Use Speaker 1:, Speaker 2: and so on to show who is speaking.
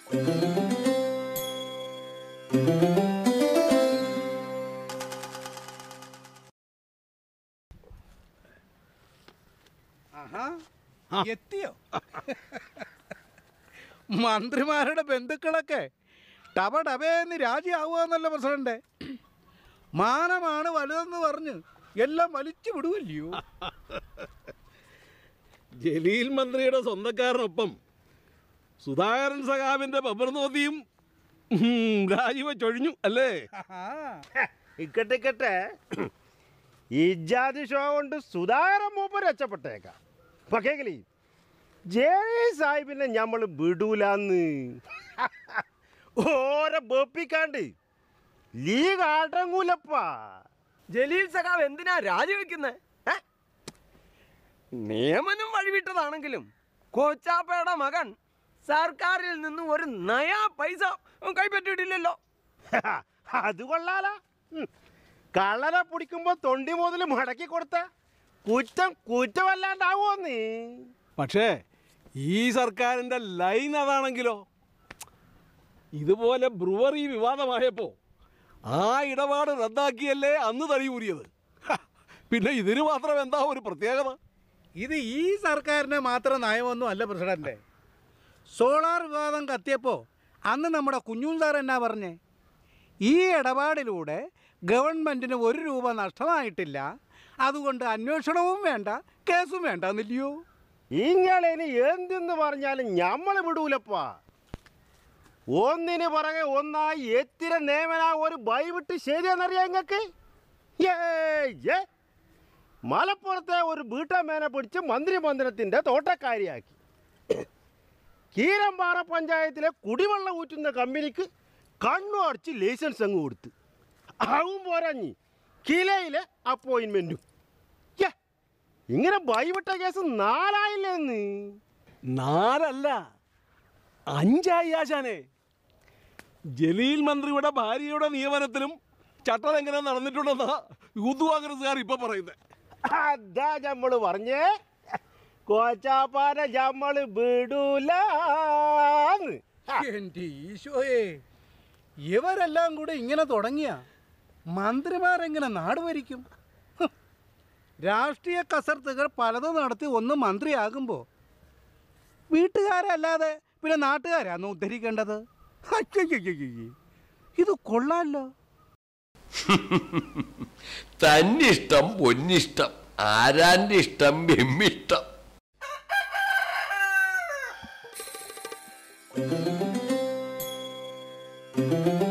Speaker 1: ആഹാ എത്തിയോ മന്ത്രിമാരുടെ ബന്ധുക്കളൊക്കെ ടപ ടപേന്ന് രാജിയാവുകയെന്നല്ല പ്രസിഡന്റ് മാനമാണ് വലുതെന്ന് പറഞ്ഞ് എല്ലാം വലിച്ചു വിടുവല്ലയോ
Speaker 2: ജലീൽ മന്ത്രിയുടെ സ്വന്തക്കാരനൊപ്പം സുധാകരൻ സഖാവിന്റെ പബർനോതിയും രാജിവെച്ചൊഴിഞ്ഞു അല്ലേ
Speaker 1: ആഹാ.
Speaker 3: ഇക്കട്ടെ ഇക്കട്ടെ ഇജാതി ഷോ കൊണ്ട് സുധാകരൻ മൂപ്പർ രക്ഷപ്പെട്ടേക്കാം പക്ഷേങ്കിലേ ജയ് സാഹിബിനെ നമ്മൾ വിടൂലെന്ന് ഓരെ ബോപ്പിക്കാണ്ട് ലീഗ് അടങ്ങൂലപ്പാ
Speaker 4: ജലീൽ സഖാവ് എന്തിനാ രാജിവെക്കുന്നത് നിയമനം വഴിവിട്ടതാണെങ്കിലും കോച്ചാപ്പയുടെ മകൻ സർക്കാരിൽ നിന്ന് ഒരു നയാ പൈസ കൈപ്പറ്റിയിട്ടില്ലല്ലോ
Speaker 3: അത് കൊള്ളാല കള്ളനെ പിടിക്കുമ്പോ തൊണ്ടി മുതൽ മടക്കി കൊടുത്ത കുറ്റം കുറ്റമല്ലാണ്ടാവോ നീ
Speaker 2: പക്ഷേ ഈ സർക്കാരിന്റെ ലൈൻ അതാണെങ്കിലോ ഇതുപോലെ ബ്രുവറി വിവാദമായപ്പോ ആ ഇടപാട് റദ്ദാക്കിയല്ലേ അന്ന് തടിയൂരിയത് ഹ, പിന്നെ ഇതിന് മാത്രം എന്താ ഒരു പ്രത്യേകത
Speaker 1: ഇത് ഈ സർക്കാരിന് മാത്രം നയമൊന്നും അല്ല പ്രസിഡന്റ് സോളാർ വിവാദം കത്തിയപ്പോൾ അന്ന് നമ്മുടെ കുഞ്ഞൂൻ സാർ എന്നാ പറഞ്ഞേ ഈ ഇടപാടിലൂടെ ഗവൺമെൻറ്റിന് ഒരു രൂപ നഷ്ടമായിട്ടില്ല അതുകൊണ്ട് അന്വേഷണവും വേണ്ട കേസും വേണ്ട എന്നില്ലയോ
Speaker 3: ഇങ്ങനെ എന്തെന്ന് പറഞ്ഞാലും ഞമ്മള് വിടൂലപ്പാ ഒന്നിന് പുറകെ ഒന്നായി എത്തിര നിയമന ഒരു ബൈവിട്ട് ശരിയെന്നറിയാം നിങ്ങൾക്ക് ഏ മലപ്പുറത്തെ ഒരു വീട്ടമ്മേനെ പിടിച്ച് മന്ത്രിമന്ദിരത്തിൻ്റെ തോട്ടക്കാരിയാക്കി കീരമ്പാറ പഞ്ചായത്തിലെ കുടിവെള്ളം ഊറ്റുന്ന കമ്പനിക്ക് കണ്ണു അടച്ച് ലൈസൻസ് അങ്ങ് കൊടുത്ത് അതും പോരാഞ്ഞി കിലയിലെ അപ്പോയിൻമെൻറ്റും ഇങ്ങനെ ബൈവിട്ട കേസ് നാലായില്ലേന്ന്
Speaker 2: നാലല്ല അഞ്ചായി ആശാനെ ജലീൽ മന്ത്രിയുടെ ഭാര്യയുടെ നിയമനത്തിലും ചട്ടലംഘനം നടന്നിട്ടുണ്ടെന്നാ യൂത്ത് കോൺഗ്രസ്സുകാർ ഇപ്പൊ പറയുന്നത്
Speaker 3: അതാ നമ്മള് പറഞ്ഞേ കോച്ചാപ്പാനെ നമ്മള് വിടൂലാന്ന്
Speaker 1: എൻ്റെ ഈശോയെ ഇവരെല്ലാം കൂടെ ഇങ്ങനെ തുടങ്ങിയ മന്ത്രിമാരെങ്ങനെ നാട് ഭരിക്കും ഹ്. രാഷ്ട്രീയ കസർത്തുകൾ പലതും നടത്തി ഒന്ന് മന്ത്രിയാകുമ്പോൾ വീട്ടുകാരെ അല്ലാതെ പിന്നെ നാട്ടുകാരാന്ന് ഉദ്ധരിക്കേണ്ടത് അയ്യയ്യയ്യയ്യേ. ഇത് കൊള്ളാമല്ലോ
Speaker 5: തന്നിഷ്ടം പൊന്നിഷ്ടം ആരാന്റെ ഇഷ്ടം ബെമ്മിഷ്ടം
Speaker 1: ആ